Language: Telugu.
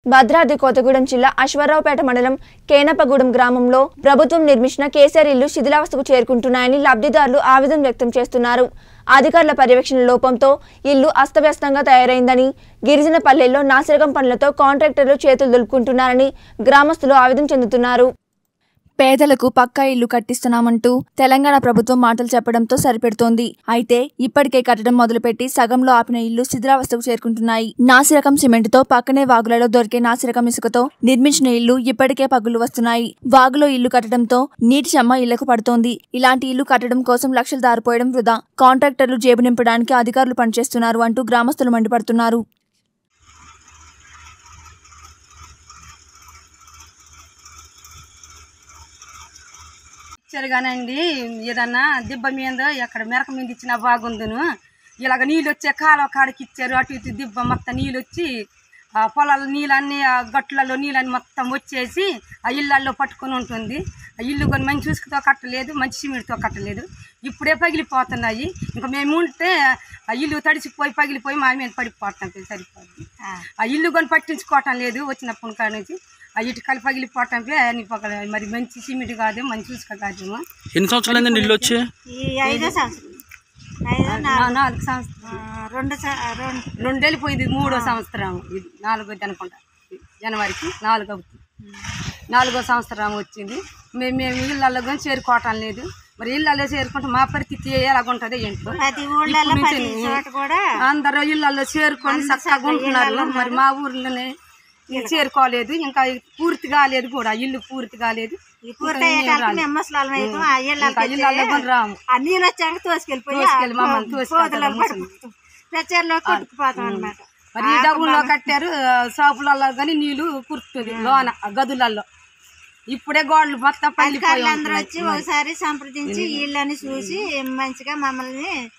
భద్రాద్రి కొత్తగూడెం జిల్లా అశ్వారావుపేట మండలం కేనపగూడెం గ్రామంలో ప్రభుత్వం నిర్మించిన కేసీఆర్ ఇల్లు శిథిలావస్థకు చేరుకుంటున్నాయని లబ్ధిదారులు ఆవేదన వ్యక్తం చేస్తున్నారు అధికారుల పర్యవేక్షణ లోపంతో ఇల్లు అస్తవ్యస్తంగా తయారైందని గిరిజన పల్లెల్లో నాసిరకం పనులతో కాంట్రాక్టర్లు చేతులు దులుపుకుంటున్నారని గ్రామస్తులు ఆవేదన చెందుతున్నారు పేదలకు పక్కా ఇల్లు కట్టిస్తున్నామంటూ తెలంగాణ ప్రభుత్వం మాటలు చెప్పడంతో సరిపెడుతోంది అయితే ఇప్పటికే కట్టడం మొదలుపెట్టి సగంలో ఆపిన ఇల్లు శిథిలావస్థకు చేరుకుంటున్నాయి నాసిరకం సిమెంట్తో పక్కనే వాగులలో దొరికే నాసిరకం ఇసుకతో నిర్మించిన ఇల్లు ఇప్పటికే పగులు వస్తున్నాయి వాగులో ఇల్లు కట్టడంతో నీటి చెమ్మ ఇళ్లకు పడుతోంది ఇలాంటి ఇల్లు కట్టడం కోసం లక్షలు దారిపోయడం వృధా కాంట్రాక్టర్లు జేబు నింపడానికి అధికారులు పనిచేస్తున్నారు అంటూ గ్రామస్తులు మండిపడుతున్నారు ఇచ్చారు కానండి ఏదన్నా దిబ్బ మీద ఎక్కడ మెరక మీద ఇచ్చినా బాగుందును ఇలాగ నీళ్ళు వచ్చే కాలువ కాడికి ఇచ్చారు అటు ఇటు దిబ్బ మొత్తం నీళ్ళు వచ్చి ఆ పొలాల నీళ్ళన్నీ ఆ గట్లలో నీళ్ళని మొత్తం వచ్చేసి ఆ ఇళ్ళల్లో పట్టుకొని ఉంటుంది ఆ ఇల్లు కొన్ని మంచి ఉసుకుతో కట్టలేదు మంచి సిమెంట్తో కట్టలేదు ఇప్పుడే పగిలిపోతున్నాయి ఇంకా మేము ఉంటే ఆ ఇల్లు తడిసిపోయి పగిలిపోయి మా మీద పడిపోతాం సరిపోతుంది ఆ ఇల్లు కొని పట్టించుకోవటం లేదు వచ్చినప్పటి కాడ నుంచి ఆ ఇటుకలు పగిలిపోవటం అన్ని పగల మరి మంచి సిమెంట్ కాదు మంచి ఉసుక కాదేమో ఎన్ని సంవత్సరాలు అయిందండి ఇల్లు వచ్చి ఈ ఐదో సంవత్సరం ఐదో నా- నాలుగు సంవత్సరం ఆ, రెండు స- రెండు రెండేళ్ళు పోయింది మూడో సంవత్సరం ఇది నాలుగోది అనుకుంటా జనవరికి నాలుగో నాలుగో సంవత్సరం వచ్చింది మేము మేము ఇళ్ళల్లో కానీ చేరుకోవటం లేదు మరి ఇళ్ళల్లో చేరుకుంటే మా పరిస్థితి ఎలాగుంటుంది ఏంటో ప్రతి ఊళ్ళలో ఇప్పుడు ప్రతి నుంచి చోట కూడా అందరూ ఇళ్ళల్లో చేరుకొని చక్కగా ఉంటున్నారు మరి మా ఊర్లోనే చేరుకోలేదు ఇంకా పూర్తి కాలేదు కూడా ఇల్లు పూర్తి కాలేదు ఈ పూర్తయ్యేకాలకి మేము ముసలాళ్ళం అయిపోయి ఆ ఇంకా ఇళ్ళకి ఇళ్ళల్లో కానీ రాము ఆ నీళ్ళు వచ్చాక తోసుకెళ్ళిపోయి తోసుకెళ్ళి మమ్మల్ని తోసుకెళ్తారు పోతలలో పడుకుంటాం ప్రచారంలో కొట్టుకుపోతాం అనమాట మరి ఈ డబ్బుల్లో కట్టారు ఆ, షాపులలో కానీ నీళ్లు కురుతుంది లోన ఆ గదులలో ఇప్పుడే గోడలు మొత్తం పగిలిపోయి అందరూ వచ్చి ఒకసారి సంప్రదించి ఇళ్ళని చూసి మంచిగా మమ్మల్ని